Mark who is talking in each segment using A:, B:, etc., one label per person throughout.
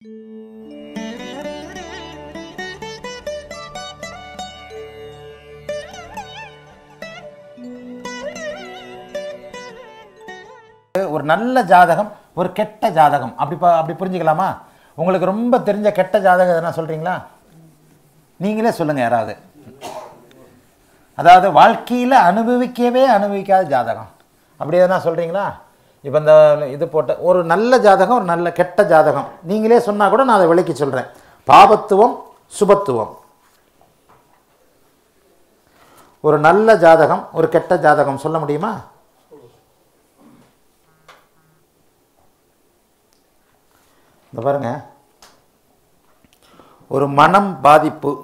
A: ஒரு நல்ல ஜாதகம் ஒரு கெட்ட ஜாதகம் அப்படி ப- அப்படி புரிஞ்சுக்கலாமா உங்களுக்கு ரொம்ப தெரிஞ்ச கெட்ட ஜாதகம் எதனா சொல்கிறீங்களா நீங்களே சொல்லுங்கள் யாராவது அதாவது வாழ்க்கையில் அனுபவிக்கவே அனுபவிக்காத ஜாதகம் அப்படி எதனா சொல்கிறீங்களா இப்போ இந்த இது போட்ட ஒரு நல்ல ஜாதகம் ஒரு நல்ல கெட்ட ஜாதகம் நீங்களே சொன்னால் கூட நான் அதை விளக்கி சொல்கிறேன் பாபத்துவம் சுபத்துவம் ஒரு நல்ல ஜாதகம் ஒரு கெட்ட ஜாதகம் சொல்ல முடியுமா இந்த பாருங்க ஒரு மனம் பாதிப்பு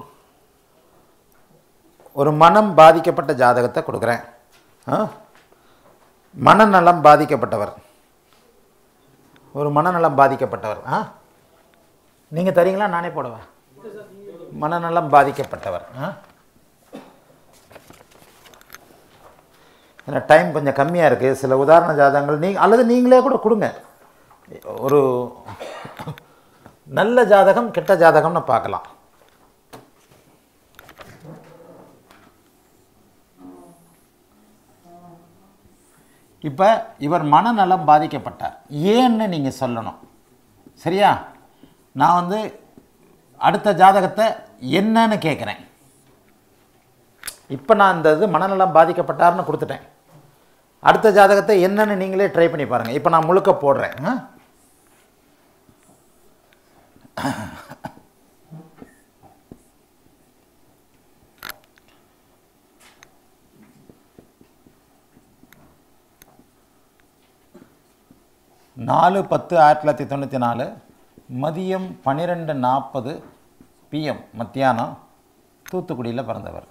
A: ஒரு மனம் பாதிக்கப்பட்ட ஜாதகத்தை கொடுக்குறேன் ஆ? மனநலம் பாதிக்கப்பட்டவர் ஒரு மனநலம் பாதிக்கப்பட்டவர் ஆ நீங்கள் தரீங்களா நானே போடவா மனநலம் பாதிக்கப்பட்டவர் ஆ ஏன்னா டைம் கொஞ்சம் கம்மியாக இருக்குது சில உதாரண ஜாதகங்கள் நீ அல்லது நீங்களே கூட கொடுங்க ஒரு நல்ல ஜாதகம் கெட்ட ஜாதகம்னு பார்க்கலாம் இப்போ இவர் மனநலம் பாதிக்கப்பட்டார் ஏன்னு நீங்கள் சொல்லணும் சரியா நான் வந்து அடுத்த ஜாதகத்தை என்னன்னு கேட்குறேன் இப்போ நான் இந்த இது மனநலம் பாதிக்கப்பட்டார்னு கொடுத்துட்டேன் அடுத்த ஜாதகத்தை என்னன்னு நீங்களே ட்ரை பண்ணி பாருங்கள் இப்போ நான் முழுக்க போடுறேன் ஆ? நாலு பத்து ஆயிரத்தி தொள்ளாயிரத்தி தொண்ணூற்றி நாலு மதியம் பன்னிரெண்டு நாற்பது பிஎம் மத்தியானம் தூத்துக்குடியில் பிறந்தவர்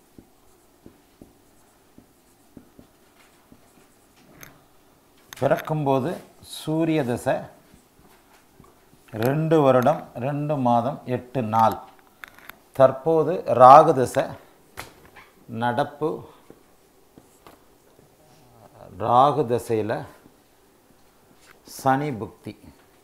A: பிறக்கும்போது சூரிய தசை ரெண்டு வருடம் ரெண்டு மாதம் எட்டு நாள் தற்போது ராகு தசை நடப்பு ராகு தசையில் சனி புக்தி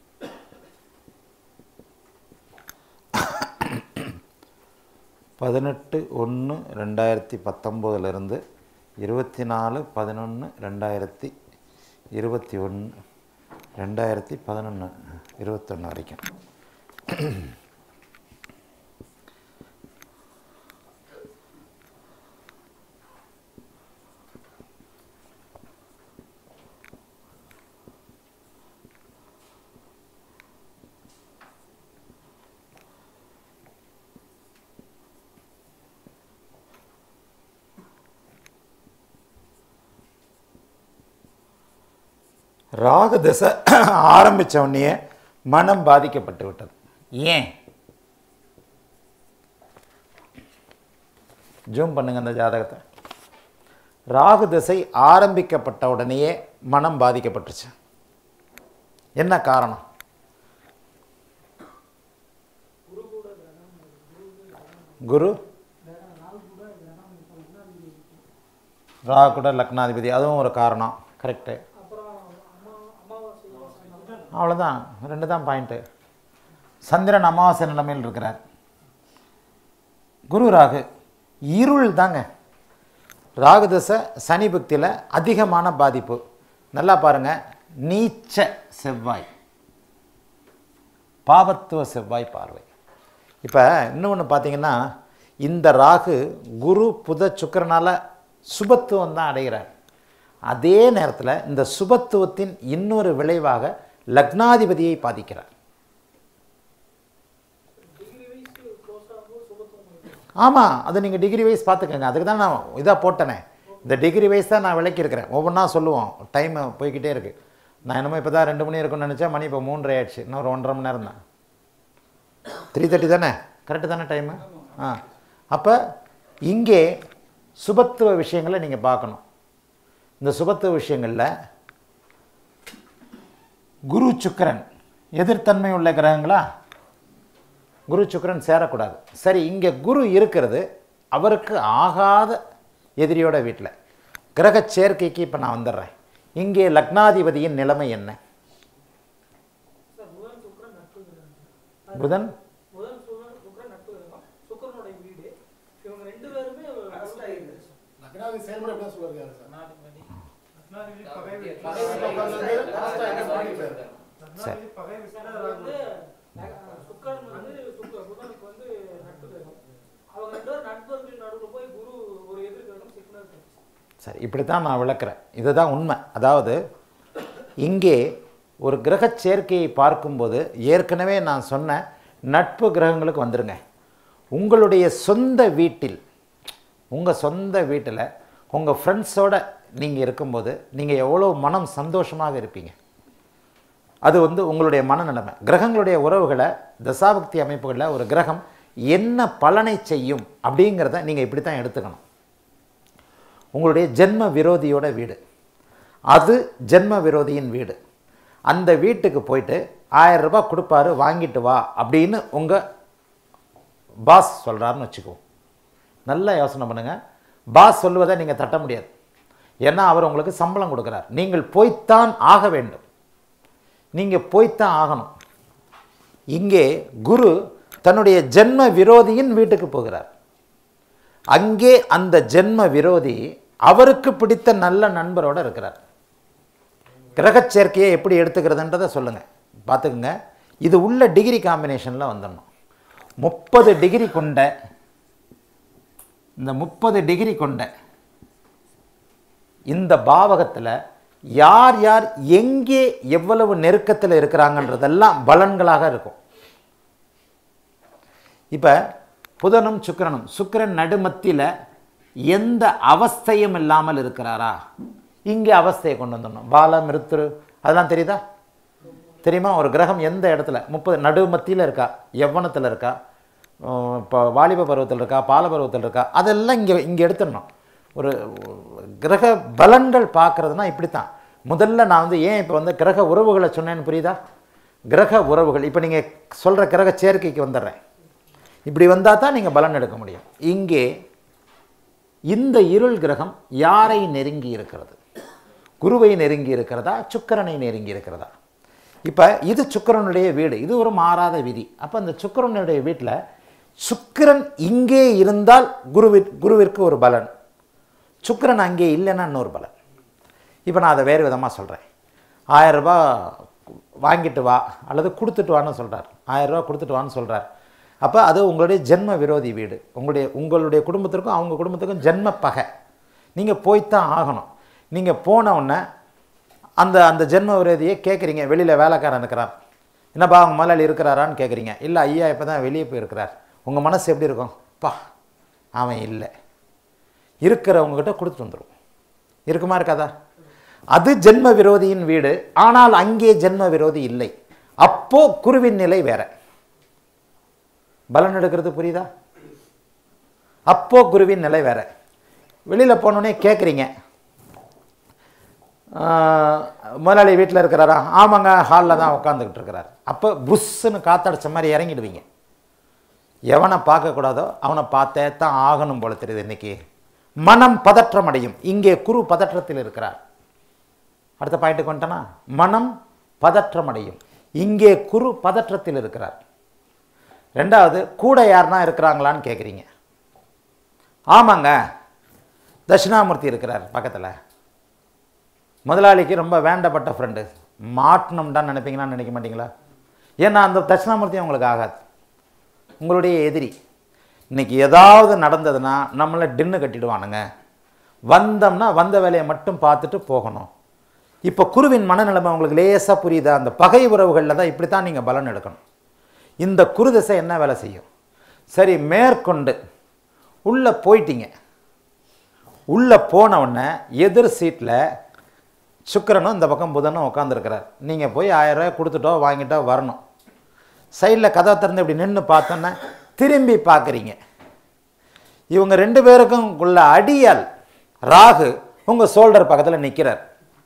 A: பதினெட்டு ஒன்று ரெண்டாயிரத்தி பத்தொம்போதுலேருந்து இருபத்தி நாலு பதினொன்று ரெண்டாயிரத்தி இருபத்தி ஒன்று ரெண்டாயிரத்தி பதினொன்று இருபத்தொன்று வரைக்கும் ராகு திசை ஆரம்பித்த உடனே மனம் பாதிக்கப்பட்டு விட்டது ஏன் ஜூம் பண்ணுங்க அந்த ஜாதகத்தை ராகு திசை ஆரம்பிக்கப்பட்ட உடனேயே மனம் பாதிக்கப்பட்டுச்சு என்ன காரணம் குரு ராகு கூட லக்னாதிபதி அதுவும் ஒரு காரணம் கரெக்டு அவ்வளோதான் ரெண்டு தான் பாயிண்ட்டு சந்திரன் அமாவாசை நிலைமையில் இருக்கிறார் குரு ராகு இருள் தாங்க ராகு தசை சனி புக்தியில் அதிகமான பாதிப்பு நல்லா பாருங்க நீச்ச செவ்வாய் பாவத்துவ செவ்வாய் பார்வை இப்போ இன்னொன்று பார்த்தீங்கன்னா இந்த ராகு குரு புத சுக்கிரனால சுபத்துவம் தான் அடைகிறார் அதே நேரத்தில் இந்த சுபத்துவத்தின் இன்னொரு விளைவாக லக்னாதிபதியை பாதிக்கிறார் ஆமாம் அது நீங்கள் டிகிரி வைஸ் பார்த்துக்கோங்க அதுக்கு தான் நான் இதாக போட்டனே இந்த டிகிரி வைஸ் தான் நான் விளக்கியிருக்கிறேன் ஒவ்வொன்றா சொல்லுவோம் டைம் போய்க்கிட்டே இருக்குது நான் என்னமோ இப்போ தான் ரெண்டு மணி இருக்கும்னு நினச்சேன் மணி இப்போ மூன்றரை ஆயிடுச்சு இன்னொரு ஒன்றரை மணி நேரம் தான் த்ரீ தேர்ட்டி தானே கரெக்டு தானே டைமு ஆ அப்போ இங்கே சுபத்துவ விஷயங்களை நீங்கள் பார்க்கணும் இந்த சுபத்துவ விஷயங்களில் குரு சுக்கிரன் எதிர்த்தன்மை உள்ள கிரகங்களா குரு சுக்கிரன் சேரக்கூடாது சரி இங்கே குரு இருக்கிறது அவருக்கு ஆகாத எதிரியோட வீட்டில் கிரக சேர்க்கைக்கு இப்போ நான் வந்துடுறேன் இங்கே லக்னாதிபதியின் நிலைமை என்ன புதன்
B: புதன் சுக்கரன் சுக்கரன் நட்பு கிரகம் சுக்கரனுடைய வீடு இவங்க ரெண்டு பேருமே
C: லக்னாதி செயல்முறை எப்படி சொல்லுவாரு யாரு சார்
B: லக்னாதிபதி லக்னாதிபதி பகை வீடு.
C: பகை வீட்டுல உட்கார்ந்து அரசா என்ன பண்ணிட்டு
B: லக்னாதிபதி பகை வீட்டுல வந்து அஹ், சுக்கிரன் வந்து சுக்க- புதனுக்கு வந்து நட்பு கிரகம் அவங்க ரெண்டு பேரும் நண்பர்கள் நடுவுல போய் குரு ஒரு எதிர் கிரகம் சிக்னல் இருக்கு
A: சரி இப்படி தான் நான் விளக்குறேன் இதுதான் உண்மை அதாவது இங்கே ஒரு கிரகச் சேர்க்கையை பார்க்கும்போது ஏற்கனவே நான் சொன்ன நட்பு கிரகங்களுக்கு வந்துருங்க உங்களுடைய சொந்த வீட்டில் உங்கள் சொந்த வீட்டில் உங்கள் ஃப்ரெண்ட்ஸோட நீங்கள் இருக்கும்போது நீங்கள் எவ்வளோ மனம் சந்தோஷமாக இருப்பீங்க அது வந்து உங்களுடைய மனநிலைமை கிரகங்களுடைய உறவுகளை தசாபக்தி அமைப்புகளில் ஒரு கிரகம் என்ன பலனை செய்யும் அப்படிங்கிறத நீங்கள் இப்படி தான் எடுத்துக்கணும் உங்களுடைய ஜென்ம விரோதியோட வீடு அது ஜென்ம விரோதியின் வீடு அந்த வீட்டுக்கு போயிட்டு ஆயிரம் ரூபாய் கொடுப்பாரு வாங்கிட்டு வா அப்படின்னு உங்கள் பாஸ் சொல்கிறாருன்னு வச்சுக்குவோம் நல்லா யோசனை பண்ணுங்கள் பாஸ் சொல்லுவதை நீங்கள் தட்ட முடியாது ஏன்னா அவர் உங்களுக்கு சம்பளம் கொடுக்குறார் நீங்கள் போய்த்தான் ஆக வேண்டும் நீங்கள் போய்த்தான் ஆகணும் இங்கே குரு தன்னுடைய ஜென்ம விரோதியின் வீட்டுக்கு போகிறார் அங்கே அந்த ஜென்ம விரோதி அவருக்கு பிடித்த நல்ல நண்பரோட இருக்கிறார் கிரகச் சேர்க்கையை எப்படி எடுத்துக்கிறதுன்றதை சொல்லுங்கள் பார்த்துக்குங்க இது உள்ள டிகிரி காம்பினேஷனில் வந்துடணும் முப்பது டிகிரி கொண்ட இந்த முப்பது டிகிரி கொண்ட இந்த பாவகத்தில் யார் யார் எங்கே எவ்வளவு நெருக்கத்தில் இருக்கிறாங்கன்றதெல்லாம் பலன்களாக இருக்கும் இப்போ புதனும் சுக்கிரனும் சுக்கிரன் நடுமத்தியில் எந்த அவஸ்தையும் இல்லாமல் இருக்கிறாரா இங்கே அவஸ்தையை கொண்டு வந்துடணும் பால மிருத்துரு அதெல்லாம் தெரியுதா தெரியுமா ஒரு கிரகம் எந்த இடத்துல முப்பது நடுமத்தியில் இருக்கா எவ்வனத்தில் இருக்கா உம், இப்போ வாலிப பருவத்தில் இருக்கா பால பருவத்தில் இருக்கா அதெல்லாம் இங்கே இங்கே எடுத்துடணும் ஒரு கிரக பலன்கள் பார்க்குறதுனா இப்படி தான் முதல்ல நான் வந்து ஏன் இப்போ வந்து கிரக உறவுகளை சொன்னேன்னு புரியுதா கிரக உறவுகள் இப்போ நீங்கள் சொல்கிற கிரக சேர்க்கைக்கு வந்துடுறேன் இப்படி வந்தால் தான் நீங்கள் பலன் எடுக்க முடியும் இங்கே இந்த இருள் கிரகம் யாரை நெருங்கி இருக்கிறது குருவை நெருங்கி இருக்கிறதா சுக்கிரனை நெருங்கி இருக்கிறதா இப்போ இது சுக்கிரனுடைய வீடு இது ஒரு மாறாத விதி அப்போ அந்த சுக்கிரனுடைய வீட்டில் சுக்கிரன் இங்கே இருந்தால் குருவி குருவிற்கு ஒரு பலன் சுக்கிரன் அங்கே இல்லைன்னா இன்னொரு பலன் இப்போ நான் அதை வேறு விதமாக சொல்கிறேன் ஆயரரூபா வாங்கிட்டு வா அல்லது கொடுத்துட்டு வான்னு சொல்கிறார் ஆயரரூபா கொடுத்துட்டு வான்னு சொல்கிறார் அப்போ அது உங்களுடைய ஜென்ம விரோதி வீடு உங்களுடைய உங்களுடைய குடும்பத்திற்கும் அவங்க குடும்பத்துக்கும் ஜென்ம பகை நீங்கள் போய்த்தான் ஆகணும் நீங்கள் போன உடனே அந்த அந்த ஜென்ம விரோதியை கேட்குறீங்க வெளியில் வேலைக்காரன் இருக்கிறான் என்னப்பா அவங்க முதலாளி இருக்கிறாரான்னு கேட்குறீங்க இல்லை ஐயா இப்போ தான் வெளியே போயிருக்கிறார் உங்கள் மனசு எப்படி இருக்கும் பா அவன் இல்லை இருக்கிறவங்ககிட்ட கொடுத்துட்டு வந்துடும் இருக்குமா இருக்காதா அது ஜென்ம விரோதியின் வீடு ஆனால் அங்கே ஜென்ம விரோதி இல்லை அப்போ குருவின் நிலை வேற பலன் எடுக்கிறது புரியுதா அப்போ குருவின் நிலை வேற வெளியில் போனோடனே கேட்குறீங்க முதலாளி வீட்டில் இருக்கிறாரா ஆமாங்க ஹாலில் தான் உட்காந்துக்கிட்டு இருக்கிறார் அப்போ புஷ்ஷுன்னு காத்தடிச்ச மாதிரி இறங்கிடுவீங்க எவனை பார்க்கக்கூடாதோ அவனை பார்த்தே தான் ஆகணும் போல தெரியுது இன்னைக்கு மனம் பதற்றம் அடையும் இங்கே குரு பதற்றத்தில் இருக்கிறார் அடுத்த பாயிண்ட்டுக்கு வந்துட்டனா மனம் பதற்றம் அடையும் இங்கே குரு பதற்றத்தில் இருக்கிறார் ரெண்டாவது கூட யாருனா இருக்கிறாங்களான்னு கேட்குறீங்க ஆமாங்க தட்சிணாமூர்த்தி இருக்கிறார் பக்கத்தில் முதலாளிக்கு ரொம்ப வேண்டப்பட்ட ஃப்ரெண்டு மாட்டணும்டான்னு நினைப்பீங்களான்னு நினைக்க மாட்டீங்களா ஏன்னா அந்த தட்சிணாமூர்த்தி உங்களுக்கு ஆகாது உங்களுடைய எதிரி இன்னைக்கு ஏதாவது நடந்ததுன்னா நம்மளை டின்னு கட்டிடுவானுங்க வந்தோம்னா வந்த வேலையை மட்டும் பார்த்துட்டு போகணும் இப்போ குருவின் மனநிலைமை உங்களுக்கு லேசாக புரியுதா அந்த பகை உறவுகளில் தான் இப்படி தான் நீங்கள் பலன் எடுக்கணும் இந்த குரு திசை என்ன வேலை செய்யும் சரி மேற்கொண்டு உள்ளே போயிட்டீங்க உள்ளே போன உடனே எதிர் சீட்டில் சுக்கிரனும் இந்த பக்கம் புதனும் உட்காந்துருக்கிறார் நீங்கள் போய் ஆயிரம் ரூபாய் கொடுத்துட்டோ வாங்கிட்டோ வரணும் சைடில் கதவை திறந்து இப்படி நின்று பார்த்தோன்னா திரும்பி பார்க்குறீங்க இவங்க ரெண்டு பேருக்கும் உள்ள அடியால் ராகு உங்கள் ஷோல்டர் பக்கத்தில் நிற்கிறார்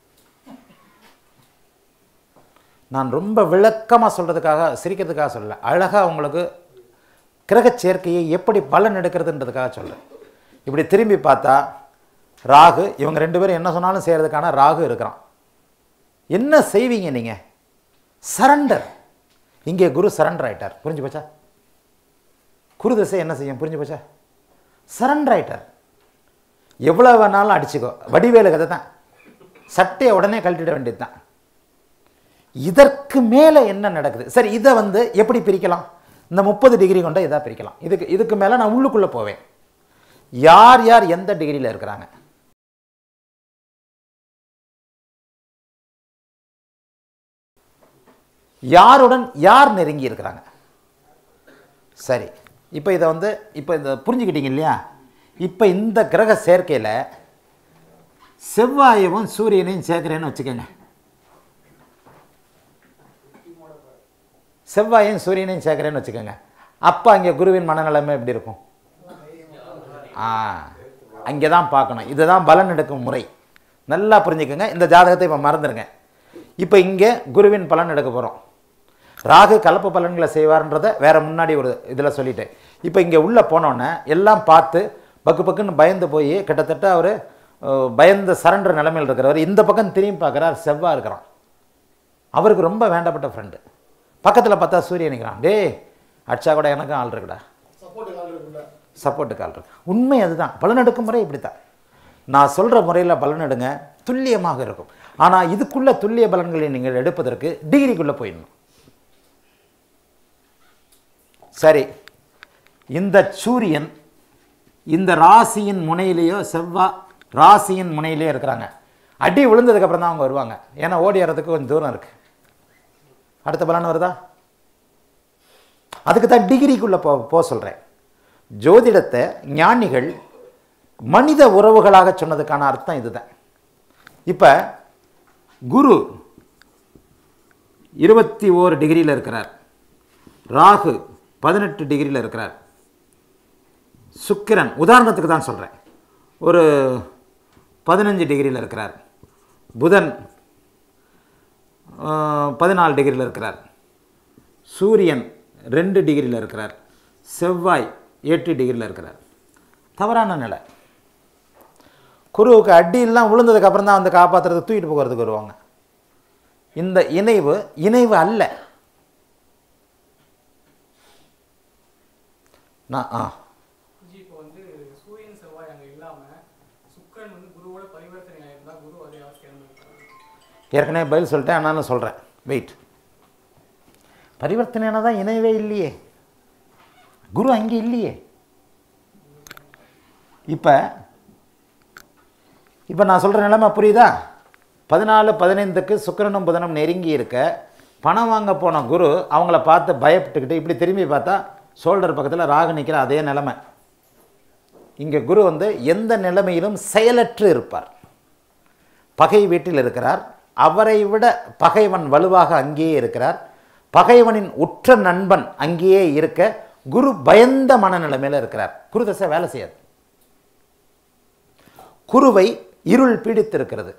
A: நான் ரொம்ப விளக்கமாக சொல்கிறதுக்காக சிரிக்கிறதுக்காக சொல்லல அழகாக உங்களுக்கு கிரகச் சேர்க்கையை எப்படி பலன் எடுக்கிறதுன்றதுக்காக சொல்கிறேன் இப்படி திரும்பி பார்த்தா ராகு இவங்க ரெண்டு பேரும் என்ன சொன்னாலும் செய்கிறதுக்கான ராகு இருக்கிறான் என்ன செய்வீங்க நீங்கள் சரண்டர் இங்கே குரு சரண்டர் ஆயிட்டார் புரிஞ்சு போச்சா குரு திசை என்ன செய்யும் புரிஞ்சு போச்சா சரண்டர் ஆயிட்டார் எவ்வளோ வேணாலும் அடிச்சுக்கோ வடிவேலு கதை தான் சட்டையை உடனே கழட்டிட வேண்டியது தான் இதற்கு மேலே என்ன நடக்குது சரி இதை வந்து எப்படி பிரிக்கலாம் இந்த முப்பது டிகிரி கொண்ட இதாக பிரிக்கலாம் இதுக்கு இதுக்கு மேலே நான் உள்ளுக்குள்ளே போவேன் யார் யார் எந்த டிகிரியில் இருக்கிறாங்க யாருடன் யார் நெருங்கி இருக்கிறாங்க சரி இப்போ இதை வந்து இப்போ இதை புரிஞ்சுக்கிட்டீங்க இல்லையா இப்போ இந்த கிரக சேர்க்கையில் செவ்வாயவும் சூரியனையும் சேர்க்கிறேன்னு வச்சுக்கோங்க செவ்வாயும் சூரியனையும் சேர்க்குறேன்னு வச்சுக்கோங்க அப்போ அங்கே குருவின் மனநிலைமை எப்படி இருக்கும் ஆ அங்கே தான் பார்க்கணும் இதுதான் பலன் எடுக்கும் முறை நல்லா புரிஞ்சுக்கோங்க இந்த ஜாதகத்தை இப்போ மறந்துடுங்க இப்போ இங்கே குருவின் பலன் எடுக்க போகிறோம் ராகு கலப்பு பலன்களை செய்வார்ன்றதை வேற முன்னாடி ஒரு இதில் சொல்லிட்டேன் இப்போ இங்கே உள்ளே போனோன்னே எல்லாம் பார்த்து பக்கு பக்குன்னு பயந்து போய் கிட்டத்தட்ட அவர் பயந்த சரண்டர் நிலைமையில் இருக்கிறவர் இந்த பக்கம் திரும்பி பார்க்குறார் செவ்வாய் இருக்கிறான் அவருக்கு ரொம்ப வேண்டப்பட்ட ஃப்ரெண்டு பக்கத்தில் பார்த்தா சூரியன் நிற்கிறான் டேய் அடிச்சா கூட எனக்கும் ஆள் இருக்குடா
C: சப்போர்ட் கால் இருக்குல்ல
A: சப்போர்ட்டுக்கு ஆள் இருக்கு உண்மை அதுதான் பலனெடுக்கும் முறை இப்படி தான் நான் சொல்கிற முறையில் பலனெடுங்க துல்லியமாக இருக்கும் ஆனால் இதுக்குள்ள துல்லிய பலன்களை நீங்கள் எடுப்பதற்கு டிகிரிக்குள்ளே போயிடணும் சரி இந்த சூரியன் இந்த ராசியின் முனையிலேயோ செவ்வாய் ராசியின் முனையிலேயோ இருக்கிறாங்க அடி விழுந்ததுக்கப்புறம் தான் அவங்க வருவாங்க ஏன்னா ஓடி வர்றதுக்கு கொஞ்சம் தூரம் இருக்குது அடுத்த பலன் வருதா அதுக்கு தான் டிகிரிக்குள்ளே போ போக சொல்கிறேன் ஜோதிடத்தை ஞானிகள் மனித உறவுகளாக சொன்னதுக்கான அர்த்தம் இதுதான் இப்போ குரு இருபத்தி ஓரு டிகிரியில் இருக்கிறார் ராகு பதினெட்டு டிகிரியில் இருக்கிறார் சுக்கிரன் உதாரணத்துக்கு தான் சொல்கிறேன் ஒரு பதினஞ்சு டிகிரியில் இருக்கிறார் புதன் பதினாலு டிகிரியில் இருக்கிறார் சூரியன் ரெண்டு டிகிரியில் இருக்கிறார் செவ்வாய் எட்டு டிகிரியில் இருக்கிறார் தவறான நிலை குருவுக்கு அடியெல்லாம் விழுந்ததுக்கு அப்புறம் தான் வந்து காப்பாற்றுறதுக்கு தூக்கிட்டு போகிறதுக்கு வருவாங்க இந்த இணைவு இணைவு அல்ல நான் ஆ
B: ஜி இப்போ வந்து சூரியன் செவ்வாய் அங்க இல்லாம சுக்கிரன் வந்து குருவோட பரிவர்த்தனை ஆயிருந்தா குரு அதே அவஸ்தை இருந்திருக்காரு
A: ஏற்கனவே பதில் சொல்லிட்டேன் ஆனாலும் சொல்கிறேன் வெயிட் பரிவர்த்தனைனா தான் இணைவே இல்லையே குரு அங்கே இல்லையே இப்போ இப்போ நான் சொல்கிற நிலைமை புரியுதா பதினாலு பதினைந்துக்கு சுக்கிரனும் புதனும் நெருங்கி இருக்க பணம் வாங்க போன குரு அவங்கள பார்த்து பயப்பட்டுக்கிட்டு இப்படி திரும்பி பார்த்தா ஷோல்டர் பக்கத்தில் ராகு நிற்கிற அதே நிலைமை இங்கே குரு வந்து எந்த நிலைமையிலும் செயலற்று இருப்பார் பகை வீட்டில் இருக்கிறார் அவரை விட பகைவன் வலுவாக அங்கேயே இருக்கிறார் பகைவனின் உற்ற நண்பன் அங்கேயே இருக்க குரு பயந்த மனநிலைமையில் இருக்கிறார் குரு தசை வேலை செய்யாது குருவை இருள் பீடித்திருக்கிறது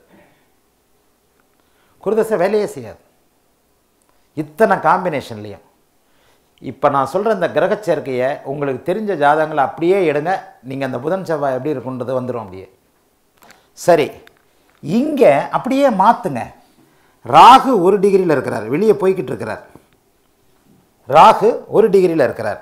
A: குருதசை வேலையே செய்யாது இத்தனை காம்பினேஷன்லேயும் இப்போ நான் சொல்கிற இந்த கிரக சேர்க்கையை உங்களுக்கு தெரிஞ்ச ஜாதகங்களை அப்படியே எடுங்க நீங்கள் அந்த புதன் செவ்வாய் எப்படி இருக்குன்றது வந்துடும் அப்படியே சரி இங்கே அப்படியே மாற்றுங்க ராகு ஒரு டிகிரியில் இருக்கிறார் வெளியே போய்கிட்டு இருக்கிறார் ராகு ஒரு டிகிரியில் இருக்கிறார்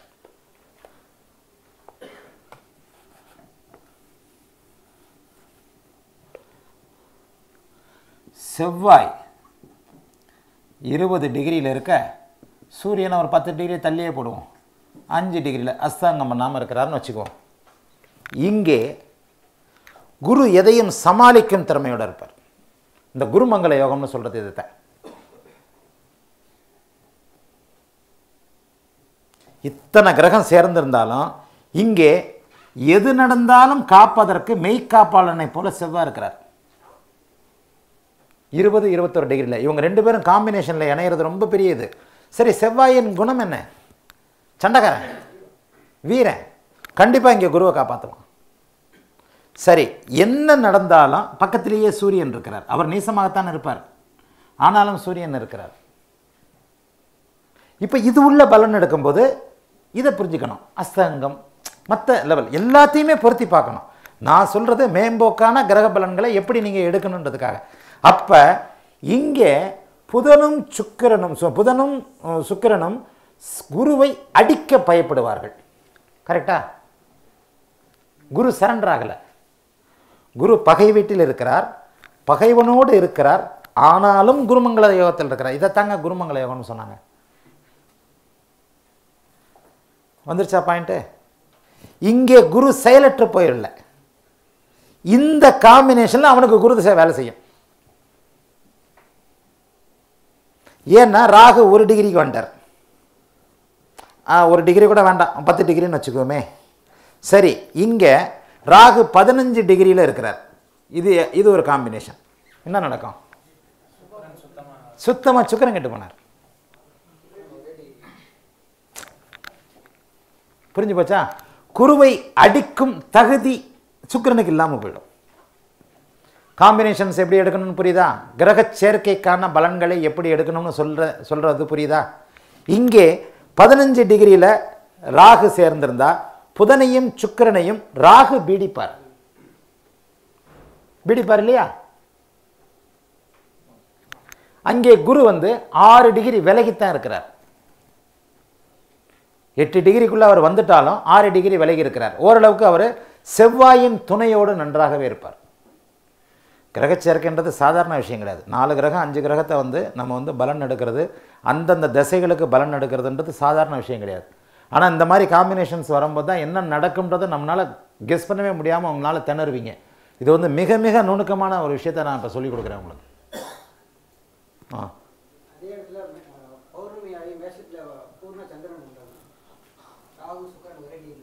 A: செவ்வாய் இருபது டிகிரியில் இருக்க சூரியனை ஒரு பத்து டிகிரி தள்ளியே போடுவோம் அஞ்சு டிகிரியில் அஸ்தாங்கம் பண்ணாமல் இருக்கிறாருன்னு வச்சுக்குவோம் இங்கே குரு எதையும் சமாளிக்கும் திறமையோடு இருப்பார் இந்த குருமங்கல யோகம்னு சொல்கிறது இதுதான் இத்தனை கிரகம் சேர்ந்திருந்தாலும் இங்கே எது நடந்தாலும் காப்பதற்கு மெய்க்காப்பாளனை போல செவ்வாய் இருக்கிறார் இருபது இருபத்தொரு டிகிரியில் இவங்க ரெண்டு பேரும் காம்பினேஷனில் இணையிறது ரொம்ப பெரிய இது சரி செவ்வாயின் குணம் என்ன சண்டைக்காரன் வீரன் கண்டிப்பாக இங்கே குருவை காப்பாற்றுவான் சரி என்ன நடந்தாலும் பக்கத்திலேயே சூரியன் இருக்கிறார் அவர் நீசமாகத்தான் இருப்பார் ஆனாலும் சூரியன் இருக்கிறார் இப்போ இது உள்ள பலன் எடுக்கும்போது இதை புரிஞ்சுக்கணும் அஸ்தங்கம் மற்ற லெவல் எல்லாத்தையுமே பொருத்தி பார்க்கணும் நான் சொல்கிறது மேம்போக்கான கிரக பலன்களை எப்படி நீங்கள் எடுக்கணுன்றதுக்காக அப்போ இங்கே புதனும் சுக்கிரனும் சு- புதனும் அஹ், சுக்கிரனும் ஸ்- குருவை அடிக்க பயப்படுவார்கள் கரெக்டா குரு சரண்டர் ஆகலை குரு பகை வீட்டில் இருக்கிறார் பகைவனோடு இருக்கிறார் ஆனாலும் குருமங்கள யோகத்தில் இருக்கிறார் இதைத்தாங்க குருமங்கள யோகம்னு சொன்னாங்க வந்துருச்சா பாயிண்ட்டு இங்கே குரு செயலற்று போயிடல இந்த காம்பினேஷனில் அவனுக்கு குரு திசை வேலை செய்யும் ஏன்னா ராகு ஒரு டிகிரிக்கு வந்துட்டார் ஆ, ஒரு டிகிரி கூட வேண்டாம் பத்து டிகிரின்னு வச்சுக்கோமே சரி இங்கே ராகு பதினஞ்சு டிகிரியில் இருக்கிறார் இது இது ஒரு காம்பினேஷன் என்ன நடக்கும் சுத்தமாக சுக்கரம் கெட்டு போனார் புரிஞ்சு போச்சா குருவை அடிக்கும் தகுதி சுக்கிரனுக்கு இல்லாமல் போயிடும் காம்பினேஷன்ஸ் எப்படி எடுக்கணும்னு புரியுதா கிரக சேர்க்கைக்கான பலன்களை எப்படி எடுக்கணும்னு சொல்ற சொல்றது புரியுதா இங்கே பதினஞ்சு டிகிரியில் ராகு சேர்ந்திருந்தா புதனையும் சுக்கிரனையும் ராகு பீடிப்பார் பீடிப்பார் இல்லையா அங்கே குரு வந்து ஆறு டிகிரி விலகித்தான் இருக்கிறார் எட்டு டிகிரிக்குள்ள அவர் வந்துட்டாலும் ஆறு டிகிரி விலகி இருக்கிறார் ஓரளவுக்கு அவர் செவ்வாயின் துணையோடு நன்றாகவே இருப்பார் கிரகச்சேர்க்கைன்றது சாதாரண விஷயம் கிடையாது நாலு கிரகம் அஞ்சு கிரகத்தை வந்து நம்ம வந்து பலன் எடுக்கிறது அந்தந்த திசைகளுக்கு பலன் எடுக்கிறதுன்றது சாதாரண விஷயம் கிடையாது ஆனால் இந்த மாதிரி காம்பினேஷன்ஸ் வரும்போது தான் என்ன நடக்கும்ன்றதை நம்மளால் கெஸ் பண்ணவே முடியாமல் அவங்களால திணறுவீங்க இது வந்து மிக மிக நுணுக்கமான ஒரு விஷயத்தை நான் இப்போ சொல்லிக் கொடுக்குறேன் உங்களுக்கு ஆ
D: அதே இடத்துல அஹ், பௌர்ணமி ஆகி மேஷத்துல பூர்ண சந்திரன் உண்டாங்க ராகு சுக்கரன் ஒரே டிகிரி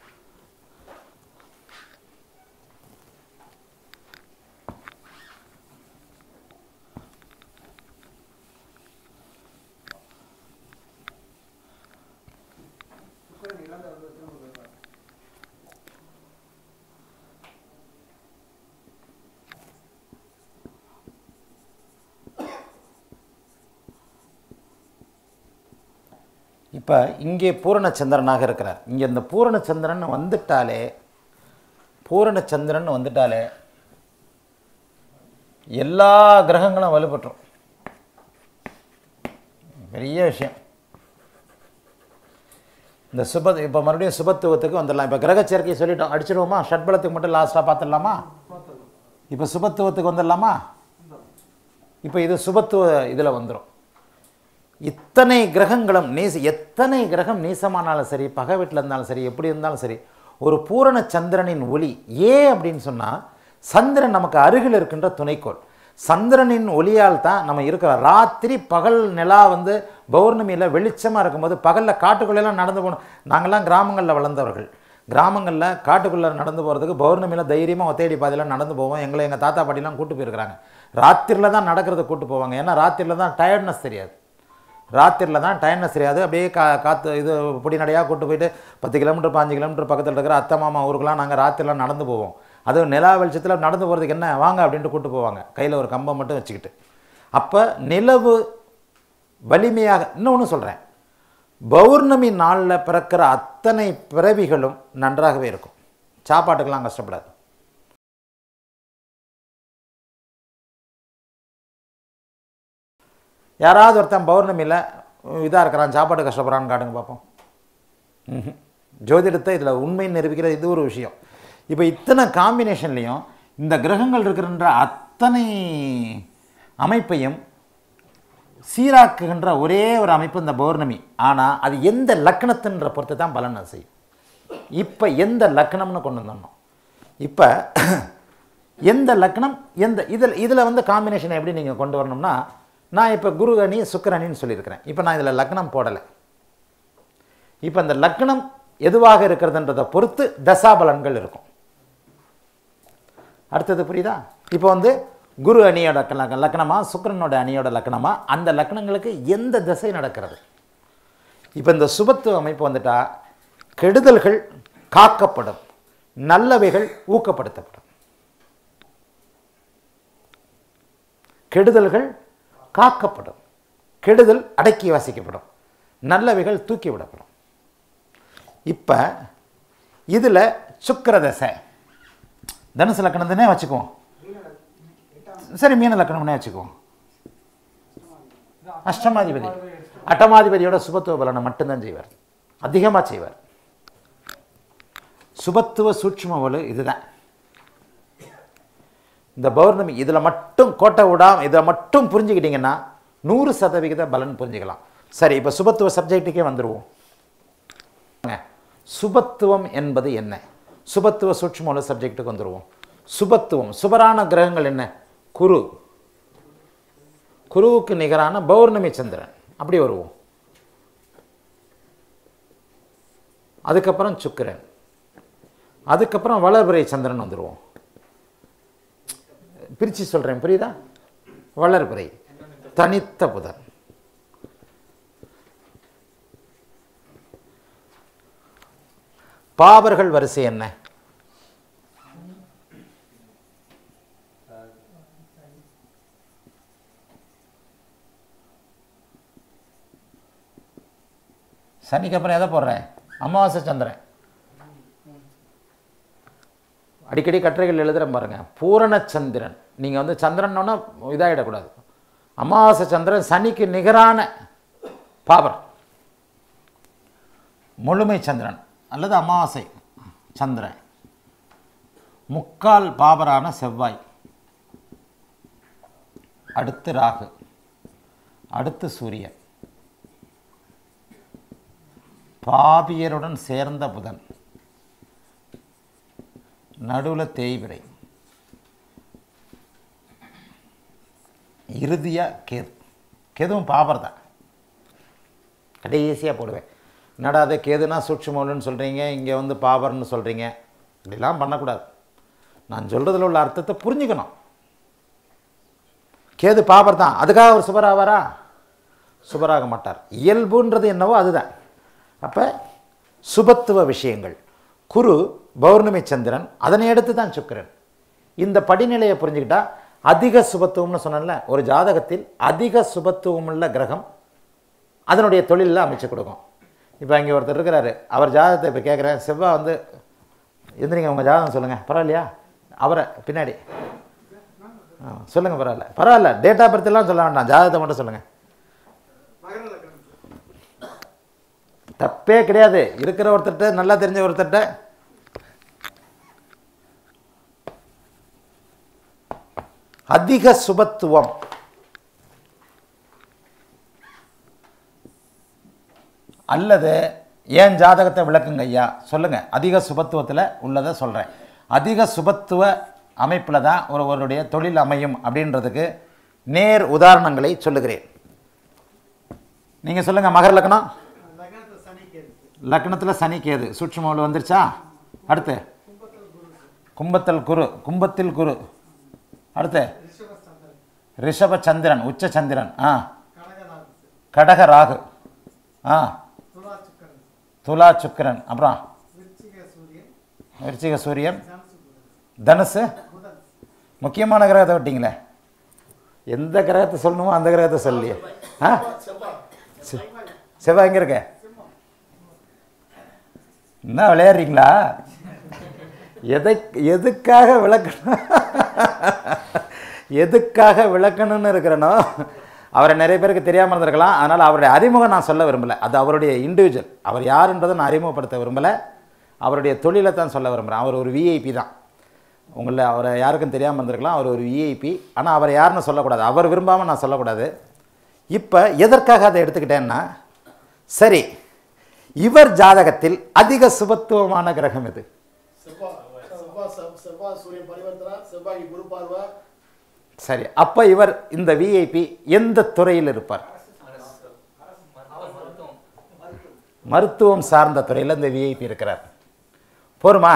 D: சுக்கரன் இழந்த வந்து திரும்ப போயிருப்பார்
A: இப்போ இங்கே பூரணச்சந்திரனாக இருக்கிறார் இங்கே இந்த பூரணச்சந்திரன் வந்துட்டாலே பூரணச்சந்திரன் வந்துட்டாலே எல்லா கிரகங்களும் வலுப்பட்டுரும் பெரிய விஷயம் இந்த சுப இப்போ மறுபடியும் சுபத்துவத்துக்கு வந்துடலாம் இப்போ கிரக சேர்க்கை சொல்லிட்டோம் அடிச்சிடுவோமா ஷட்பலத்துக்கு மட்டும் லாஸ்ட்டாக பார்த்துடலாமா இப்போ சுபத்துவத்துக்கு வந்துடலாமா இப்போ இது சுபத்துவ இதில் வந்துடும் இத்தனை கிரகங்களும் நீச எத்தனை கிரகம் நீசமானாலும் சரி பகை வீட்டில் இருந்தாலும் சரி எப்படி இருந்தாலும் சரி ஒரு பூரண சந்திரனின் ஒளி ஏன் அப்படின்னு சொன்னால் சந்திரன் நமக்கு அருகில் இருக்கின்ற துணைக்கோள் சந்திரனின் ஒளியால் தான் நம்ம இருக்கிறோம் ராத்திரி பகல் நிலா வந்து பௌர்ணமியில் வெளிச்சமாக இருக்கும்போது பகலில் காட்டுக்குள்ளெல்லாம் நடந்து போகணும் நாங்கள்லாம் கிராமங்களில் வளர்ந்தவர்கள் கிராமங்களில் காட்டுக்குள்ளே நடந்து போகிறதுக்கு பௌர்ணமியில் தைரியமாக ஒத்தையடி பாதையில் நடந்து போவோம் எங்களை எங்கள் தாத்தா பாட்டிலாம் கூட்டு போயிருக்கிறாங்க ராத்திரியில் தான் நடக்கிறத கூட்டு போவாங்க ஏன்னா ராத்திரியில் தான் டயர்ட்னஸ் தெரியாது ராத்திரியில் தான் டயர்னஸ் தெரியாது அப்படியே கா காற்று இது பொடிநடையாக கூட்டு போயிட்டு பத்து கிலோமீட்டர் பாஞ்சு கிலோமீட்டர் பக்கத்தில் இருக்கிற அத்தை மாமா ஊருக்கெல்லாம் நாங்கள் ராத்திரிலாம் நடந்து போவோம் அதுவும் நிலா வெளிச்சத்தில் நடந்து போகிறதுக்கு என்ன வாங்க அப்படின்ட்டு கூட்டு போவாங்க கையில் ஒரு கம்பம் மட்டும் வச்சுக்கிட்டு அப்போ நிலவு வலிமையாக இன்னொன்று சொல்கிறேன் பௌர்ணமி நாளில் பிறக்கிற அத்தனை பிறவிகளும் நன்றாகவே இருக்கும் சாப்பாட்டுக்கெல்லாம் கஷ்டப்படாது யாராவது ஒருத்தன் பௌர்ணமியில் இதாக இருக்கிறான் சாப்பாடு கஷ்டப்படுறான்னு காட்டுங்க பார்ப்போம் ம்ஹும். ஜோதிடத்தை இதில் உண்மை நிரூபிக்கிற இது ஒரு விஷயம் இப்போ இத்தனை காம்பினேஷன்லேயும் இந்த கிரகங்கள் இருக்கின்ற அத்தனை அமைப்பையும் சீராக்குகின்ற ஒரே ஒரு அமைப்பு இந்த பௌர்ணமி ஆனால் அது எந்த லக்கணத்துன்ற பொறுத்து தான் பலனை செய்யும் இப்போ எந்த லக்கணம்னு கொண்டு வந்துடணும் இப்போ எந்த லக்கணம் எந்த இதில் இதில் வந்து காம்பினேஷன் எப்படி நீங்கள் கொண்டு வரணும்னா நான் இப்போ குரு அணி சுக்கிர அணின்னு சொல்லியிருக்கிறேன் இப்போ நான் இதில் லக்னம் போடலை இப்போ இந்த லக்னம் எதுவாக இருக்கிறதுன்றதை பொறுத்து தசாபலன்கள் இருக்கும் அடுத்தது புரியுதா இப்போ வந்து குரு அணியோட லக்க- லக்னமா சுக்கிரனோட அணியோட லக்னமா அந்த லக்னங்களுக்கு எந்த திசை நடக்கிறது இப்போ இந்த சுபத்துவ அமைப்பு வந்துட்டா கெடுதல்கள் காக்கப்படும் நல்லவைகள் ஊக்கப்படுத்தப்படும் கெடுதல்கள் காக்கப்படும் கெடுதல் அடக்கி வாசிக்கப்படும் நல்லவைகள் தூக்கி விடப்படும் இப்போ இதில் சுக்கிர தசை தனுசு லக்கணத்தினே வச்சுக்குவோம் சரி மீன லக்கணம்னே வச்சுக்குவோம் அஷ்டமாதிபதி அட்டமாதிபதியோட சுபத்துவ பலனை மட்டும்தான் செய்வார் அதிகமாக செய்வார் சுபத்துவ சூட்சும வலு இதுதான் இந்த பௌர்ணமி இதில் மட்டும் கோட்டை விடாம இதை மட்டும் புரிஞ்சுக்கிட்டீங்கன்னா நூறு சதவிகித பலன் புரிஞ்சுக்கலாம் சரி இப்போ சுபத்துவ சப்ஜெக்ட்டுக்கே வந்துடுவோம் சுபத்துவம் என்பது என்ன சுபத்துவ சூட்சும வலு சப்ஜெக்ட்டுக்கு வந்துடுவோம் சுபத்துவம் சுபரான கிரகங்கள் என்ன குரு குருவுக்கு நிகரான பௌர்ணமி சந்திரன் அப்படி வருவோம் அதுக்கப்புறம் சுக்கிரன் அதுக்கப்புறம் வளர்பிறை சந்திரன் வந்துடுவோம் பிரித்து சொல்கிறேன் புரியுதா வளர்பிறை தனித்த புதன் பாவர்கள் வரிசை என்ன சனிக்கு அப்புறம் எதை போடுறேன் அமாவாசை சந்திரன் அடிக்கடி கட்டுரைகள் எழுதுகிறேன் பாருங்கள் பூரண சந்திரன் நீங்கள் வந்து சந்திரன்னொன்னா இதாகிடக்கூடாது அமாவாசை சந்திரன் சனிக்கு நிகரான பாவர் முழுமை சந்திரன் அல்லது அமாவாசை சந்திரன் முக்கால் பாபரான செவ்வாய் அடுத்து ராகு அடுத்து சூரியன் பாபியருடன் சேர்ந்த புதன் நடுவில் தேய்விரை இறுதியாக கேது கேதுவும் பாபர் தான் கடைசியாக போடுவேன் என்னடா அது கேதுனா சூட்சுமோலுன்னு சொல்கிறீங்க இங்கே வந்து பாபர்னு சொல்கிறீங்க இப்படிலாம் பண்ணக்கூடாது நான் சொல்கிறதுல உள்ள அர்த்தத்தை புரிஞ்சுக்கணும் கேது பாபர் தான் அதுக்காக அவர் சுபராவாரா சுபராக மாட்டார் இயல்புன்றது என்னவோ அதுதான் அப்போ சுபத்துவ விஷயங்கள் குரு பௌர்ணமி சந்திரன் அதனை எடுத்து தான் சுக்கிரன் இந்த படிநிலையை புரிஞ்சுக்கிட்டா அதிக சுபத்துவம்னு சொன்னேன்ல ஒரு ஜாதகத்தில் அதிக சுபத்துவம் உள்ள கிரகம் அதனுடைய தொழிலில் அமைச்சு கொடுக்கும் இப்போ இங்கே ஒருத்தர் இருக்கிறாரு அவர் ஜாதகத்தை இப்போ கேட்குறேன் செவ்வாய் வந்து எந்திரிங்க உங்கள் ஜாதகம் சொல்லுங்கள் பரவாயில்லையா அவரை பின்னாடி ஆ சொல்லுங்கள் பரவாயில்ல பரவாயில்ல டேட் ஆஃப் பர்த்லாம் சொல்ல வேண்டாம் ஜாதகத்தை மட்டும் சொல்லுங்கள் தப்பே கிடையாது இருக்கிற ஒருத்தர்கிட்ட நல்லா தெரிஞ்ச ஒருத்தர்கிட்ட அதிக சுபத்துவம் அல்லது ஏன் ஜாதகத்தை விளக்குங்க ஐயா சொல்லுங்கள் அதிக சுபத்துவத்தில் உள்ளதை சொல்கிறேன் அதிக சுபத்துவ அமைப்பில் தான் ஒருவருடைய தொழில் அமையும் அப்படின்றதுக்கு நேர் உதாரணங்களை சொல்லுகிறேன் நீங்கள் சொல்லுங்கள் மகர லக்னம் லக்னத்தில் சனி கேது சூட்சுமவில் வந்துருச்சா அடுத்து கும்பத்தில் குரு கும்பத்தில் குரு அடுத்து ரிஷப சந்திரன் உச்ச சந்திரன் ஆ கடக ராகு ஆ துலா சுக்கிரன் அப்புறம் விருச்சிக சூரியன் தனுசு முக்கியமான கிரகத்தை விட்டீங்களே எந்த கிரகத்தை சொல்லணுமோ அந்த கிரகத்தை சொல்லியே ஆ செ- செவ்வாய் எங்கே இருக்க என்ன விளையாடுறீங்களா எதை எதுக்காக விளக்கணும் எதுக்காக விளக்கணும்னு இருக்கிறனோ அவரை நிறைய பேருக்கு தெரியாமல் இருந்திருக்கலாம் அதனால் அவருடைய அறிமுகம் நான் சொல்ல விரும்பலை அது அவருடைய இண்டிவிஜுவல் அவர் யாருன்றதை நான் அறிமுகப்படுத்த விரும்பலை அவருடைய தொழிலை தான் சொல்ல விரும்புகிறேன் அவர் ஒரு விஐபி தான் உங்களை அவரை யாருக்கும் தெரியாமல் இருந்திருக்கலாம் அவர் ஒரு விஐபி ஆனால் அவர் யாருன்னு சொல்லக்கூடாது அவர் விரும்பாமல் நான் சொல்லக்கூடாது இப்போ எதற்காக அதை எடுத்துக்கிட்டேன்னா சரி இவர் ஜாதகத்தில் அதிக சுபத்துவமான கிரகம் இது
C: செவ்வாய் செவ்வாய் செவ்- செவ்வாய் சூரியன் பரிவர்த்தனா செவ்வாய் குரு பார்வை
A: சரி அப்போ இவர் இந்த விஐபி எந்த துறையில் இருப்பார் மருத்துவம் சார்ந்த துறையில் இந்த விஐபி இருக்கிறார் போருமா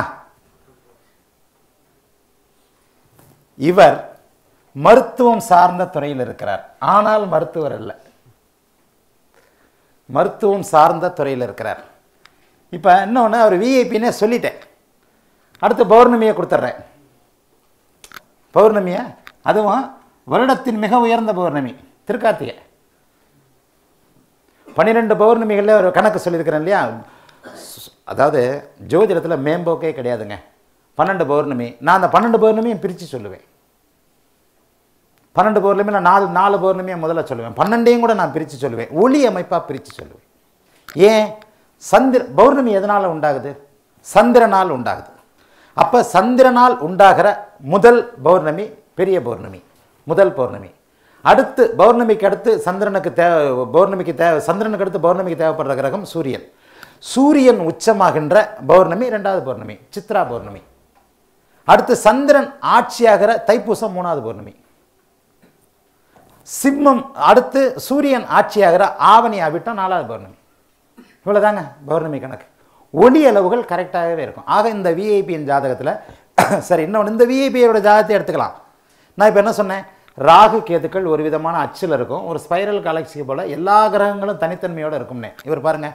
A: இவர் மருத்துவம் சார்ந்த துறையில் இருக்கிறார் ஆனால் மருத்துவர் அல்ல மருத்துவம் சார்ந்த துறையில் இருக்கிறார் இப்போ இன்னொன்று அவர் விஐபின்னே சொல்லிட்டேன் அடுத்து பௌர்ணமியை கொடுத்துட்றேன் பௌர்ணமியை அதுவும் வருடத்தின் மிக உயர்ந்த பௌர்ணமி திருக்கார்த்திகை பன்னிரெண்டு பௌர்ணமிகளில் ஒரு கணக்கு சொல்லியிருக்கிறேன் இல்லையா ஸ்- அதாவது ஜோதிடத்தில் மேம்போக்கே கிடையாதுங்க பன்னெண்டு பௌர்ணமி நான் அந்த பன்னெண்டு பௌர்ணமியும் பிரித்து சொல்லுவேன் பன்னெண்டு பௌர்ணமி நான் நாலு நாலு பௌர்ணமியை முதல்ல சொல்லுவேன் பன்னெண்டையும் கூட நான் பிரித்து சொல்லுவேன் ஒளி அமைப்பாக பிரித்து சொல்லுவேன் ஏன் சந்திர பௌர்ணமி எதனால் உண்டாகுது சந்திரனால் உண்டாகுது அப்போ சந்திரனால் உண்டாகிற முதல் பௌர்ணமி பெரிய பௌர்ணமி முதல் பௌர்ணமி அடுத்து பௌர்ணமிக்கு அடுத்து சந்திரனுக்கு தேவை பௌர்ணமிக்கு தேவை சந்திரனுக்கு அடுத்து பௌர்ணமிக்கு தேவைப்படுற கிரகம் சூரியன் சூரியன் உச்சமாகின்ற பௌர்ணமி ரெண்டாவது பௌர்ணமி சித்ரா பௌர்ணமி அடுத்து சந்திரன் ஆட்சியாகிற தைப்பூசம் மூணாவது பௌர்ணமி சிம்மம் அடுத்து சூரியன் ஆட்சியாகிற ஆவணி ஆவிட்டம் நாலாவது பௌர்ணமி இவ்வளோதாங்க பௌர்ணமி கணக்கு ஒளி அளவுகள் கரெக்டாகவே இருக்கும் ஆக இந்த விஐபியின் ஜாதகத்தில் சரி இன்னொன்று இந்த விஐபியோட ஜாதகத்தை எடுத்துக்கலாம் நான் இப்போ என்ன சொன்னேன் ராகு கேதுக்கள் ஒரு விதமான அச்சில் இருக்கும் ஒரு ஸ்பைரல் காலக்சி போல் எல்லா கிரகங்களும் தனித்தன்மையோடு இருக்கும்னே இவர் பாருங்க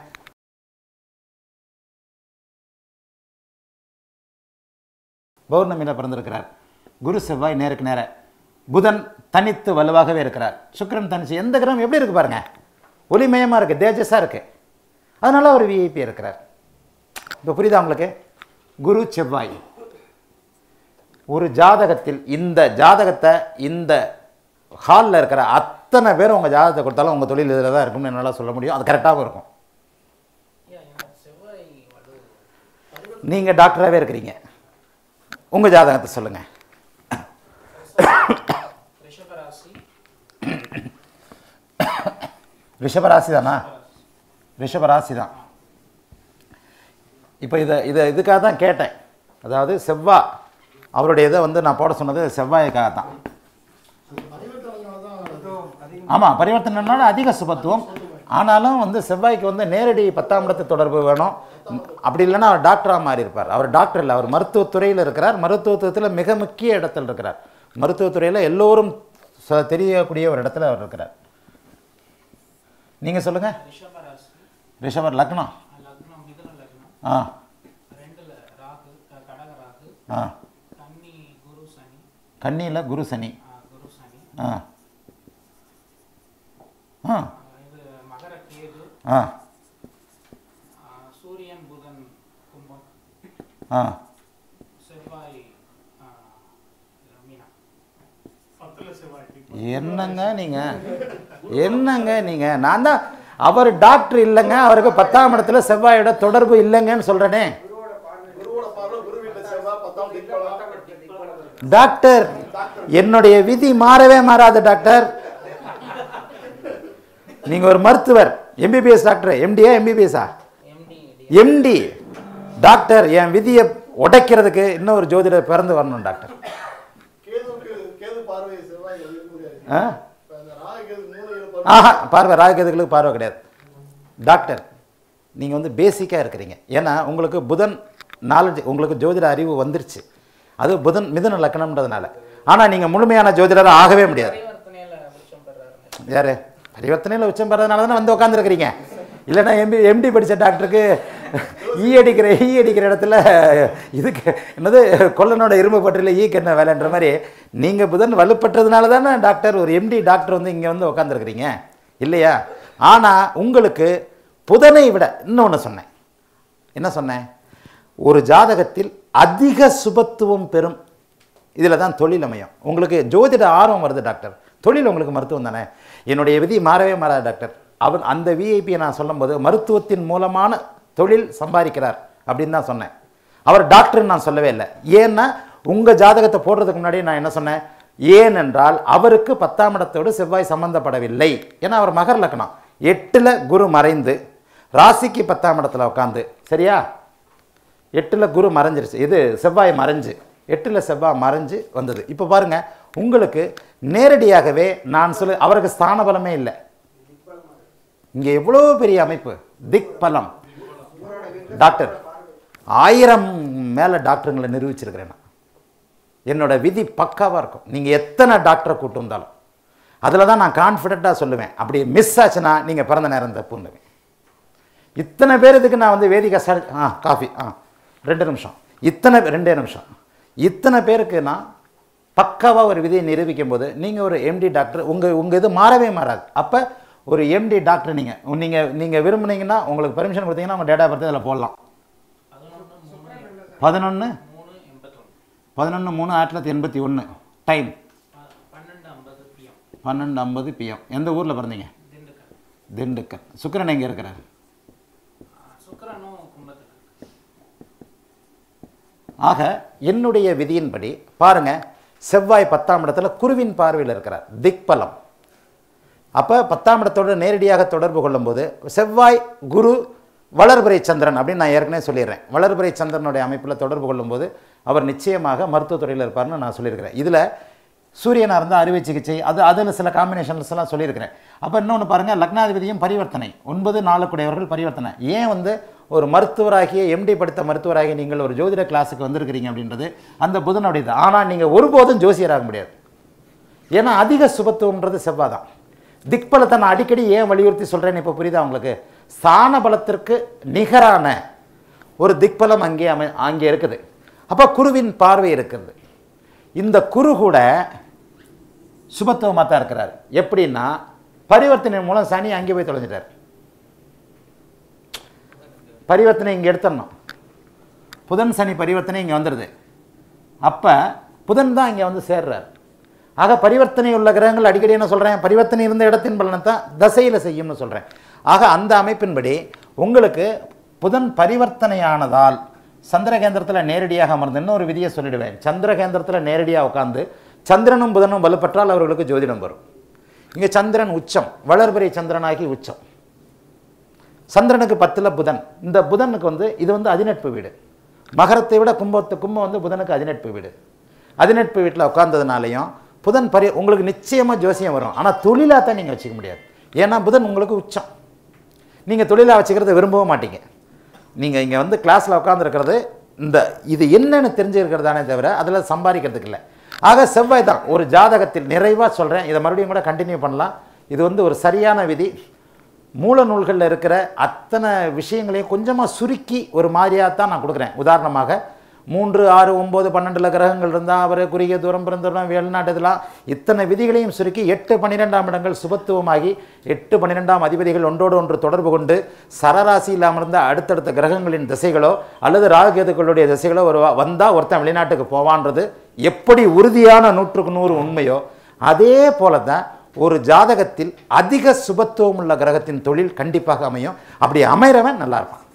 A: பௌர்ணமியில் பிறந்திருக்கிறார் குரு செவ்வாய் நேருக்கு நேர புதன் தனித்து வலுவாகவே இருக்கிறார் சுக்கிரன் தனிச்சு எந்த கிரகம் எப்படி இருக்கு பாருங்க ஒளிமயமாக இருக்குது தேஜஸாக இருக்குது அதனால ஒரு விஐபி இருக்கிறார் இப்போ புரியுதா உங்களுக்கு குரு செவ்வாய் ஒரு ஜாதகத்தில் இந்த ஜாதகத்தை இந்த ஹாலில் இருக்கிற அத்தனை பேர் உங்கள் ஜாதகத்தை கொடுத்தாலும் உங்கள் தொழில் இதில் தான் இருக்கும்னு என்னால் சொல்ல முடியும் அது கரெக்டாகவும் இருக்கும் நீங்கள் டாக்டராகவே இருக்கிறீங்க உங்கள் ஜாதகத்தை சொல்லுங்கள்
E: ரிஷபராசி
A: ரிஷபராசி தானா ரிஷபராசி தான் இப்போ இதை இதை இதுக்காக தான் கேட்டேன் அதாவது செவ்வா அவருடைய இதை வந்து நான் போட சொன்னது செவ்வாய்க்காக தான்
C: பரிவர்த்தனைனால தான்
A: ஆமாம் பரிவர்த்தனைனால அதிக சுபத்துவம் ஆனாலும் வந்து செவ்வாய்க்கு வந்து நேரடி பத்தாம் இடத்து தொடர்பு வேணும் அப்படி இல்லைன்னா அவர் டாக்டராக மாறி இருப்பார் அவர் டாக்டர் இல்லை அவர் மருத்துவத்துறையில் இருக்கிறார் மருத்துவத்துவத்தில் மிக முக்கிய இடத்தில் இருக்கிறார் மருத்துவத்துறையில் எல்லோரும் ச- தெரியக்கூடிய ஒரு இடத்துல அவர் இருக்கிறார் நீங்கள் சொல்லுங்கள்
E: ரிஷபராசி
A: ரிஷபர் லக்னம்
E: லக்னம் மிதுன லக்னம்
A: ஆ
E: ரெண்டுல ராகு அஹ், கடக ராகு
A: ஆ
E: கன்னி குரு சனி
A: கன்னியில் குரு சனி
E: அஹ், குரு சனி
A: ஆ ஆ
E: அஹ், இது மகர கேது
A: ஆ
E: அஹ், சூரியன் புதன் கும்பம்
A: ஆ
E: செவ்வாய் அஹ், மீனா
A: என்னங்க நீங்கள் என்னங்க நீங்கள் நான் தான் அவர் டாக்டர் இல்லைங்க அவருக்கு பத்தாம் இடத்துல செவ்வாயோட தொடர்பு இல்லைங்கன்னு சொல்கிறேனே
C: குருவோட பார்வை குரு வீட்டுல செவ்வாய் பத்தாம் திக்கலாம்
A: டாக்டர் என்னுடைய விதி மாறவே மாறாது டாக்டர் நீங்க ஒரு மருத்துவர் எம்பிபிஎஸ் டாக்டர் எம்டியா எம்பிபிஎஸ்ஆ
E: எம்டி
A: எம்டி டாக்டர் என் விதியை உடைக்கிறதுக்கு இன்னொரு ஜோதிடர் பிறந்து வரணும் டாக்டர்
C: கேதுவுக்கு கேது பார்வை செவ்வாய் இருக்க முடியாது
A: ஆ
C: இப்ப அந்த ராகு கேது மூணு ஏழு பார்வை
A: ஆஹா பார்வை ராககேதுகளுக்கு பார்வை கிடையாது டாக்டர் நீங்கள் வந்து பேசிக்காக இருக்கிறீங்க ஏன்னா உங்களுக்கு புதன் நாலேஜ் உங்களுக்கு ஜோதிட அறிவு வந்துருச்சு அது புதன் மிதுன லக்கணம்ன்றதுனால ஆனால் நீங்கள் முழுமையான ஜோதிடராக ஆகவே முடியாது
E: பரிவர்த்தனையில உச்சம் பெறாருங்க
A: யாரு பரிவர்த்தனையில் உச்சம் பெறதுனால தானே வந்து உட்காந்துருக்கிறீங்க இல்லைன்னா எம்பி எம்டி படித்த டாக்டருக்கு ஈ அடிக்கிற ஈ அடிக்கிற இடத்துல இதுக்கு என்னது கொல்லனோட இரும்பு பற்றில ஈக்கு என்ன வேலைன்ற மாதிரி நீங்கள் புதன் வலுப்பட்டதுனால தானே டாக்டர் ஒரு எம்டி டாக்டர் வந்து இங்கே வந்து உட்காந்துருக்கிறீங்க இல்லையா ஆனால் உங்களுக்கு புதனை விட இன்னொன்று சொன்னேன் என்ன சொன்னேன் ஒரு ஜாதகத்தில் அதிக சுபத்துவம் பெறும் இதில் தான் தொழில் அமையும் உங்களுக்கு ஜோதிட ஆர்வம் வருது டாக்டர் தொழில் உங்களுக்கு மருத்துவம் தானே என்னுடைய விதி மாறவே மாறாது டாக்டர் அவர் அந்த விஐபியை நான் சொல்லும்போது மருத்துவத்தின் மூலமான தொழில் சம்பாதிக்கிறார் அப்படின்னு தான் சொன்னேன் அவர் டாக்டர்னு நான் சொல்லவே இல்லை ஏன்னா உங்கள் ஜாதகத்தை போடுறதுக்கு முன்னாடி நான் என்ன சொன்னேன் ஏனென்றால் அவருக்கு பத்தாம் இடத்தோடு செவ்வாய் சம்பந்தப்படவில்லை ஏன்னா அவர் மகர் லக்னம் எட்டில் குரு மறைந்து ராசிக்கு பத்தாம் இடத்துல உட்காந்து சரியா எட்டில் குரு மறைஞ்சிருச்சு இது செவ்வாய் மறைஞ்சு எட்டில் செவ்வாய் மறைஞ்சு வந்தது இப்போ பாருங்க உங்களுக்கு நேரடியாகவே நான் சொல்ல அவருக்கு ஸ்தான பலமே இல்லை இங்கே எவ்வளோ பெரிய அமைப்பு திக் பலம் டாக்டர் ஆயிரம் மேலே டாக்டருங்களை நிரூபிச்சிருக்கிறேன் நான் என்னோட விதி பக்காவாக இருக்கும் நீங்கள் எத்தனை டாக்டரை கூட்டு வந்தாலும் அதில் தான் நான் கான்ஃபிடெண்ட்டாக சொல்லுவேன் அப்படி மிஸ் ஆச்சுன்னா நீங்கள் பிறந்த நேரம் தப்புன்னுவேன் இத்தனை பேர் இதுக்கு நான் வந்து வேதிகா சார் ஆ காஃபி ஆ ரெண்டு நிமிஷம் இத்தனை பே- ரெண்டே நிமிஷம் இத்தனை பேருக்கு நான் பக்காவாக ஒரு விதியை நிரூபிக்கும் போது நீங்கள் ஒரு எம்டி டாக்டர் உங்கள் உங்கள் இது மாறவே மாறாது அப்போ ஒரு எம்டி டாக்டர் நீங்கள் நீங்கள் நீங்கள் விரும்புனீங்கன்னா உங்களுக்கு பெர்மிஷன் கொடுத்தீங்கன்னா உங்கள் டேட்டா பர்த் அதில் போடலாம்
E: பதினொன்று மூணு
A: பதினொன்று
E: மூணு எண்பத்தொன்று
A: பதினொன்று மூணு ஆயிரத்தி தொள்ளாயிரத்தி எண்பத்தி ஒன்று டைம்
E: பன்னெண்டு ஐம்பது
A: பன்னெண்டு ஐம்பது பிஎம் எந்த ஊரில் பிறந்தீங்க
E: திண்டுக்கல்
A: திண்டுக்கல் சுக்கிரன் எங்கே இருக்கிறார்
E: ஆ, சுக்கிரனும் கும்பத்தில்
A: ஆக என்னுடைய விதியின்படி பாருங்க செவ்வாய் பத்தாம் இடத்துல குருவின் பார்வையில் இருக்கிறார் திக்பலம் அப்போ பத்தாம் இடத்தோடு நேரடியாக தொடர்பு கொள்ளும்போது செவ்வாய் குரு வளர்பிறை சந்திரன் அப்படின்னு நான் ஏற்கனவே சொல்லிடுறேன் வளர்பிறை சந்திரனுடைய அமைப்பில் தொடர்பு கொள்ளும்போது அவர் நிச்சயமாக மருத்துவத்துறையில் இருப்பார்னு நான் சொல்லியிருக்கிறேன் இதில் சூரியனாக இருந்தால் அறுவை சிகிச்சை அது அதில் சில காம்பினேஷன்ஸ் எல்லாம் சொல்லியிருக்கிறேன் அப்போ இன்னொன்று பாருங்கள் லக்னாதிபதியும் பரிவர்த்தனை ஒன்பது நாளுக்குடையவர்கள் பரிவர்த்தனை ஏன் வந்து ஒரு மருத்துவராகிய எம்டி படித்த மருத்துவராகிய நீங்கள் ஒரு ஜோதிட கிளாஸுக்கு வந்திருக்கிறீங்க அப்படின்றது அந்த புதனுடையது ஆனால் நீங்கள் ஒருபோதும் ஜோசியராக முடியாது ஏன்னா அதிக சுபத்துவம்ன்றது செவ்வாய் தான் திக்பலத்தை நான் அடிக்கடி ஏன் வலியுறுத்தி சொல்கிறேன்னு இப்போ புரியுதா உங்களுக்கு ஸ்தான பலத்திற்கு நிகரான ஒரு திக்பலம் அங்கே அமை அங்கே இருக்குது அப்போ குருவின் பார்வை இருக்கிறது இந்த குரு கூட சுபத்துவமாக தான் இருக்கிறார் எப்படின்னா பரிவர்த்தனை மூலம் சனி அங்கே போய் தொலைஞ்சிட்டார் பரிவர்த்தனை இங்கே எடுத்துடணும் புதன் சனி பரிவர்த்தனை இங்கே வந்துடுது அப்போ புதன் தான் இங்கே வந்து சேர்றார் ஆக பரிவர்த்தனை உள்ள கிரகங்கள் அடிக்கடி என்ன சொல்கிறேன் பரிவர்த்தனை இருந்த இடத்தின் பலனை தான் தசையில் செய்யும்னு சொல்கிறேன் ஆக அந்த அமைப்பின்படி உங்களுக்கு புதன் பரிவர்த்தனையானதால் சந்திரகேந்திரத்தில் நேரடியாக அமர்ந்து இன்னொரு விதியை சொல்லிடுவேன் சந்திரகேந்திரத்தில் நேரடியாக உட்காந்து சந்திரனும் புதனும் வலுப்பற்றால் அவர்களுக்கு ஜோதிடம் வரும் இங்கே சந்திரன் உச்சம் வளர்பிறை சந்திரனாகி உச்சம் சந்திரனுக்கு பத்தில் புதன் இந்த புதனுக்கு வந்து இது வந்து அதிநட்பு வீடு மகரத்தை விட கும்பத்து கும்பம் வந்து புதனுக்கு அதிநட்பு வீடு அதிநட்பு வீட்டில் உட்கார்ந்ததுனாலையும் புதன் பரி உங்களுக்கு நிச்சயமாக ஜோசியம் வரும் ஆனால் தொழிலாக தான் நீங்கள் வச்சுக்க முடியாது ஏன்னா புதன் உங்களுக்கு உச்சம் நீங்கள் தொழிலாக வச்சுக்கிறத விரும்பவும் மாட்டீங்க நீங்கள் இங்கே வந்து கிளாஸில் உட்காந்துருக்கிறது இந்த இது என்னன்னு தெரிஞ்சுருக்கிறதானே தவிர அதில் சம்பாதிக்கிறதுக்கு இல்லை ஆக செவ்வாய் தான் ஒரு ஜாதகத்தில் நிறைவாக சொல்கிறேன் இதை மறுபடியும் கூட கண்டினியூ பண்ணலாம் இது வந்து ஒரு சரியான விதி மூல நூல்களில் இருக்கிற அத்தனை விஷயங்களையும் கொஞ்சமாக சுருக்கி ஒரு மாதிரியாக தான் நான் கொடுக்குறேன் உதாரணமாக மூன்று ஆறு ஒம்பது பன்னெண்டில் கிரகங்கள் இருந்தால் அவர் குறுகிய தூரம் பிறந்தோம் வெளிநாட்டு இதெல்லாம் இத்தனை விதிகளையும் சுருக்கி எட்டு பன்னிரெண்டாம் இடங்கள் சுபத்துவமாகி எட்டு பன்னிரெண்டாம் அதிபதிகள் ஒன்றோடு ஒன்று தொடர்பு கொண்டு சரராசியில் அமர்ந்த அடுத்தடுத்த கிரகங்களின் திசைகளோ அல்லது ராகுகேதுக்களுடைய திசைகளோ ஒரு வந்தால் ஒருத்தன் வெளிநாட்டுக்கு போவான்றது எப்படி உறுதியான நூற்றுக்கு நூறு உண்மையோ அதே போல தான் ஒரு ஜாதகத்தில் அதிக சுபத்துவம் உள்ள கிரகத்தின் தொழில் கண்டிப்பாக அமையும் அப்படி அமைகிறவன் நல்லா இருப்பான்